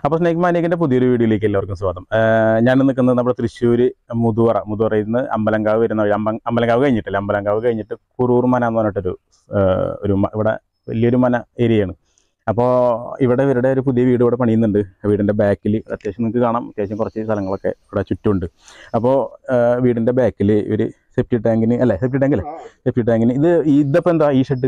അപ്പോൾ സ്നേക് മാനിയക്കിൻ്റെ പുതിയൊരു വീഡിയോയിലേക്ക് എല്ലാവർക്കും സ്വാഗതം ഏഹ് ഞാൻ നിൽക്കുന്നത് നമ്മുടെ തൃശ്ശൂർ മുതുവറ മുതുവറയിൽ നിന്ന് അമ്പലങ്കാവ് വരുന്ന വഴി അമ്പ അമ്പലങ്കാവ് കഴിഞ്ഞിട്ടില്ല അമ്പലങ്കാവ് കഴിഞ്ഞിട്ട് കുറൂർ മന എന്ന് പറഞ്ഞിട്ടൊരു ഏഹ് ഒരു മ- ഇവിടെ വലിയൊരു മന ഏരിയയാണ് അപ്പോൾ ഇവിടെ ഇവരുടെ ഒരു പുതിയ വീട് ഇവിടെ പണിയുന്നുണ്ട് വീടിൻ്റെ ബാക്കിൽ അത്യാവശ്യം നിങ്ങൾക്ക് കാണാം അത്യാവശ്യം കുറച്ച് സ്ഥലങ്ങളൊക്കെ ഇവിടെ ചുറ്റുമുണ്ട് അപ്പോൾ വീടിൻ്റെ ബാക്കിൽ ഒരു സെപ്റ്റി ടാങ്കിന് അല്ലേ സെപ്റ്റി ടാങ്ക് അല്ലേ സെപ്റ്റി ടാങ്കിന് ഇത് ഇതിപ്പോൾ എന്താ ഈ ഷെഡ്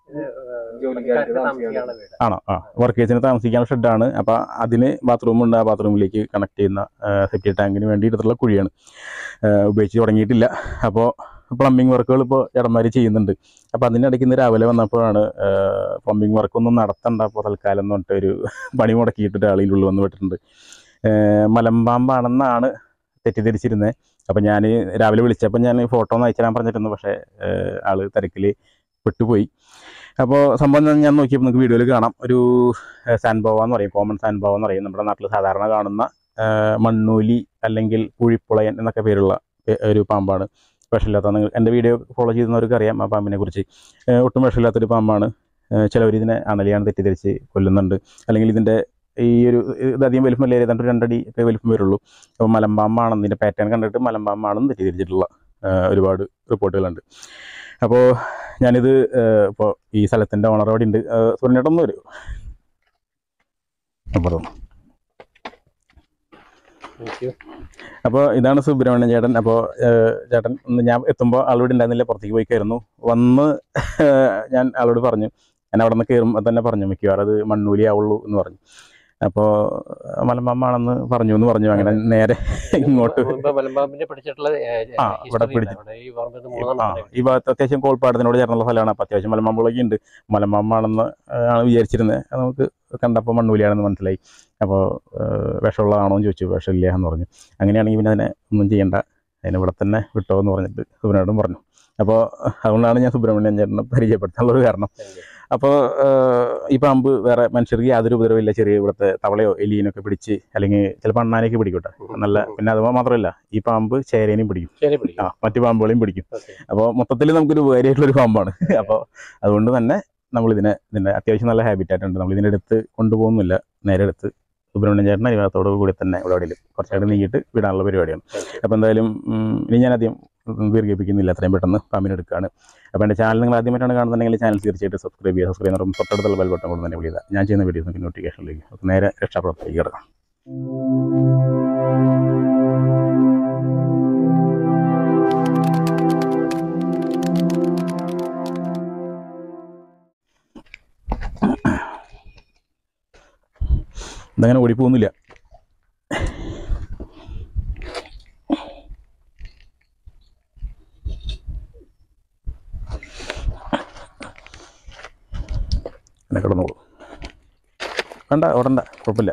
ആണോ ആ വർക്കേഴ്സിന് താമസിക്കാനുള്ള ഷെഡാണ് അപ്പോൾ അതിന് ബാത്റൂം ഉണ്ട് ആ ബാത്റൂമിലേക്ക് കണക്ട് ചെയ്യുന്ന സെപ്റ്റി ടാങ്കിന് വേണ്ടി എടുത്തിട്ടുള്ള കുഴിയാണ് ആ, ഉപയോഗിച്ച് തുടങ്ങിയിട്ടില്ല അപ്പോൾ പ്ലംബിംഗ് വർക്കുകൾ ഇപ്പോൾ ഇടമാരി ചെയ്യുന്നുണ്ട് അപ്പോൾ അതിനിടയ്ക്ക് ഇന്ന് രാവിലെ വന്നപ്പോഴാണ് പ്ലംബിംഗ് വർക്കൊന്നും നടത്തണ്ട അപ്പോൾ തൽക്കാലം എന്ന് പറഞ്ഞിട്ട് ഒരു പണി മുടക്കിയിട്ട് ഒരാളിൻ്റെ ഉള്ളിൽ വന്ന് വിട്ടിട്ടുണ്ട് ആ, മലമ്പാമ്പാണെന്നാണ് തെറ്റിദ്ധരിച്ചിരുന്നത് അപ്പോൾ ഞാൻ രാവിലെ വിളിച്ചപ്പോൾ ഞാൻ ഫോട്ടോ ഒന്ന് അയച്ചു തരാൻ പറഞ്ഞിരുന്നു പക്ഷേ ആ, ആള് തിരക്കിൽ പെട്ടുപോയി അപ്പോൾ സംഭവം ഞാൻ- ഞാൻ നോക്കിയപ്പോൾ നിങ്ങൾക്ക് വീഡിയോയിൽ കാണാം ഒരു സാൻബോവ എന്ന് പറയും കോമൺ സാൻബോവ എന്ന് പറയും നമ്മുടെ നാട്ടിൽ സാധാരണ കാണുന്ന ആ, മണ്ണൂലി അല്ലെങ്കിൽ പുഴിപ്പുളയൻ എന്നൊക്കെ പേരുള്ള പേ- ഒരു പാമ്പാണ് വിഷമില്ലാത്ത നിങ്ങൾ എൻ്റെ വീഡിയോ ഫോളോ ചെയ്യുന്നവർക്ക് അറിയാം ആ പാമ്പിനെ കുറിച്ച് ആ, ഒട്ടും വിഷമില്ലാത്തൊരു പാമ്പാണ് ചിലവർ ഇതിനെ അണലിയാണ് തെറ്റിദ്ധരിച്ച് കൊല്ലുന്നുണ്ട് അല്ലെങ്കിൽ ഇതിൻ്റെ ഈ ഒരു ഇത് അധികം വലിപ്പമില്ല ഏതാണ്ട് ഒരു രണ്ടടി ഒക്കെ വലിപ്പം വരുള്ളൂ അപ്പോൾ മലമ്പാമ്പാണെന്ന് ഇതിൻ്റെ പാറ്റേൺ കണ്ടിട്ട് മലമ്പാമ്പാണെന്ന് തെറ്റിദ്ധരിച്ചിട്ടുള്ള ആ, ഒരുപാട് റിപ്പോർട്ടുകളുണ്ട് അപ്പോൾ ഞാനിത് ഇപ്പോൾ ഈ സ്ഥലത്തിൻ്റെ ഓണർ അവിടെ ഉണ്ട് സുരനേട്ടൊന്നും വരും അപ്പോൾ അപ്പോൾ ഇതാണ് സുബ്രഹ്മണ്യൻ ചേട്ടൻ അപ്പോൾ ചേട്ടൻ ഒന്ന് ഞാൻ എത്തുമ്പോൾ ആളോട് ഉണ്ടായിരുന്നില്ല പുറത്തേക്ക് പോയി കയറുന്നു വന്ന് ഏഹ്, ഞാൻ ആളോട് പറഞ്ഞു ഞാൻ അവിടെ നിന്ന് കയറുമ്പോൾ തന്നെ പറഞ്ഞു മിക്കവാറും അത് മണ്ണൂലി ആവുള്ളൂ എന്ന് പറഞ്ഞു അപ്പോൾ മലമ്പാമ്പാണെന്ന് പറഞ്ഞു എന്ന് പറഞ്ഞു അങ്ങനെ നേരെ ഇങ്ങോട്ട് മുമ്പ് മലമ്പാമ്പിനെ പിടിച്ചിട്ടുള്ള ആ, ഇവിടെ പിടിച്ചു. ഈ പറമ്പത്ത് ആ മൂന്നെണ്ണം ഈ ഭാഗത്ത് അത്യാവശ്യം കോൾപ്പാടത്തിനോട് ചേർന്നുള്ള സ്ഥലമാണ് അപ്പോൾ അത്യാവശ്യം മലമ്പാമ്പുകളൊക്കെ ഉണ്ട് മലമ്പാമ്പാണെന്ന് ആണ് വിചാരിച്ചിരുന്നത് അത് നമുക്ക് കണ്ടപ്പോൾ മണ്ണൂലിയാണെന്ന് മനസ്സിലായി അപ്പോൾ വിഷമുള്ളതാണോ എന്ന് ചോദിച്ചു വിഷമില്ല എന്ന് പറഞ്ഞു അങ്ങനെയാണെങ്കിൽ പിന്നെ അതിനെ ഒന്നും ചെയ്യണ്ട അതിനെ ഇവിടെ തന്നെ വിട്ടോ എന്ന് പറഞ്ഞിട്ട് സുബ്രഹ്മണ്യനും പറഞ്ഞു അപ്പോൾ അതുകൊണ്ടാണ് ഞാൻ സുബ്രഹ്മണ്യൻ ചേട്ടനെ പരിചയപ്പെടുത്താനുള്ളൊരു കാരണം അപ്പോൾ ഈ പാമ്പ് വേറെ മനുഷ്യർക്ക് യാതൊരു ഉപദ്രവമില്ല ചെറിയ ഇവിടുത്തെ തവളയോ എലിയനൊക്കെ പിടിച്ച് അല്ലെങ്കിൽ ചിലപ്പോൾ അണ്ണാനൊക്കെ പിടിക്കട്ടെ നല്ല പിന്നെ അത് മാത്രമല്ല ഈ പാമ്പ് ചേരേനെയും പിടിക്കും ശരി പിടിക്കും ആ മറ്റു പാമ്പുകളെയും പിടിക്കും ഓക്കെ അപ്പോൾ മൊത്തത്തിൽ നമുക്കൊരു ഉപകാരമായിട്ടുള്ള ഒരു പാമ്പാണ് അപ്പോൾ അതുകൊണ്ട് തന്നെ നമ്മൾ ഇതിനെ ഇതിൻ്റെ അത്യാവശ്യം നല്ല ഹാബിറ്റായിട്ട് ഉണ്ട് നമ്മൾ ഇതിൻ്റെ അടുത്ത് കൊണ്ടുപോകുന്നില്ല നേരെ അടുത്ത് സുബ്രഹ്മണ്യൻ ചേട്ടൻ അരിവാത്തോട് കൂടി തന്നെ ഇവിടെ എവിടെയും കുറച്ചായിട്ട് നീങ്ങിയിട്ട് വിടാനുള്ള പരിപാടിയാണ് അപ്പോൾ എന്തായാലും ഉം, ഇനി ഞാൻ ആദ്യം ദീർഘിപ്പിക്കുന്നില്ല അത്രയും പെട്ടെന്ന് പാമ്പിനെ എടുക്കുകയാണ് അപ്പോൾ എൻ്റെ ചാനൽ നിങ്ങൾ ആദ്യമായിട്ടാണ് കാണുന്നുണ്ടെങ്കിൽ ചാനൽ തീർച്ചയായിട്ടും സബ്സ്ക്രൈബ് ചെയ്യുക സബ്സ്ക്രൈബ് ചെയ്യുന്ന തൊട്ടടുത്തുള്ള ബെൽ ബട്ടൺ കൊണ്ട് തന്നെ വിളിക്കുക ഞാൻ ചെയ്യുന്ന വീഡിയോസ് നിങ്ങൾക്ക് നോട്ടിഫിക്കേഷനിലേക്ക് അപ്പോൾ നേരെ രക്ഷാപ്രവർത്തിലേക്ക് കിടക്കാം ഇതങ്ങനെ ഓടിപ്പോകുന്നില്ല എന്നെ കിടന്നോളൂ വേണ്ട ഓടണ്ട കുഴപ്പമില്ല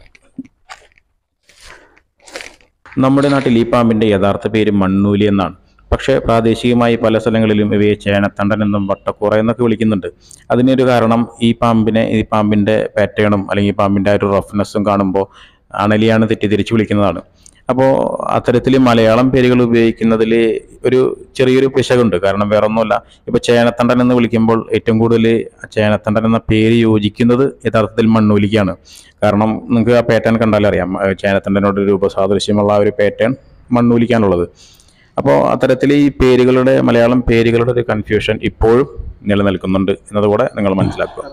നമ്മുടെ നാട്ടിൽ ഈ പാമ്പിന്റെ യഥാർത്ഥ പേര് മണ്ണൂലി എന്നാണ് പക്ഷേ പ്രാദേശികമായി പല സ്ഥലങ്ങളിലും ഇവയെ ചേനത്തണ്ടൻ എന്നും വട്ടക്കൂറ എന്നൊക്കെ വിളിക്കുന്നുണ്ട് അതിനൊരു കാരണം ഈ പാമ്പിനെ ഈ പാമ്പിന്റെ പാറ്റേണും അല്ലെങ്കിൽ ഈ പാമ്പിന്റെ ആ ഒരു റഫ്നെസ്സും കാണുമ്പോൾ അണലിയാണ് തെറ്റിദ്ധരിച്ച് വിളിക്കുന്നതാണ് അപ്പോൾ അത്തരത്തിൽ മലയാളം പേരുകൾ ഉപയോഗിക്കുന്നതിൽ ഒരു ചെറിയൊരു പിശകുണ്ട് കാരണം വേറെ ഒന്നുമല്ല ഇപ്പോൾ ചേനത്തണ്ടൻ എന്ന് വിളിക്കുമ്പോൾ ഏറ്റവും കൂടുതൽ ചേനത്തണ്ടൻ എന്ന പേര് യോജിക്കുന്നത് യഥാർത്ഥത്തിൽ മണ്ണൂലിക്കാണ് കാരണം നിങ്ങൾക്ക് ആ പാറ്റേൺ കണ്ടാലേ അറിയാം ആ ചേനത്തണ്ടനോട് രൂപസാദൃശ്യമുള്ള ആ ഒരു പാറ്റേൺ മണ്ണൂലിക്കാനുള്ളത് അപ്പോൾ അത്തരത്തിൽ ഈ പേരുകളുടെ മലയാളം പേരുകളുടെ ഒരു കൺഫ്യൂഷൻ ഇപ്പോഴും നിലനിൽക്കുന്നുണ്ട് എന്നതുകൂടെ നിങ്ങൾ മനസ്സിലാക്കുക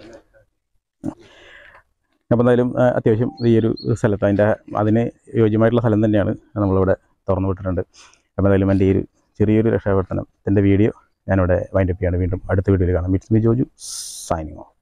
അപ്പോൾ എന്തായാലും ആ, അത്യാവശ്യം ഈ ഒരു സ്ഥലത്ത് അതിൻ്റെ അതിന് യോജ്യമായിട്ടുള്ള സ്ഥലം തന്നെയാണ് നമ്മളിവിടെ തുറന്നു വിട്ടിട്ടുണ്ട് അപ്പോൾ എന്തായാലും എൻ്റെ ഈ ഒരു ചെറിയൊരു രക്ഷാപ്രവർത്തനത്തിൻ്റെ വീഡിയോ ഞാനിവിടെ വൈൻഡപ്പ് ചെയ്യാണ് വീണ്ടും അടുത്ത വീഡിയോയിൽ കാണാം മിറ്റ്സ് മി ജോജു സൈനിങ് ഓഫ്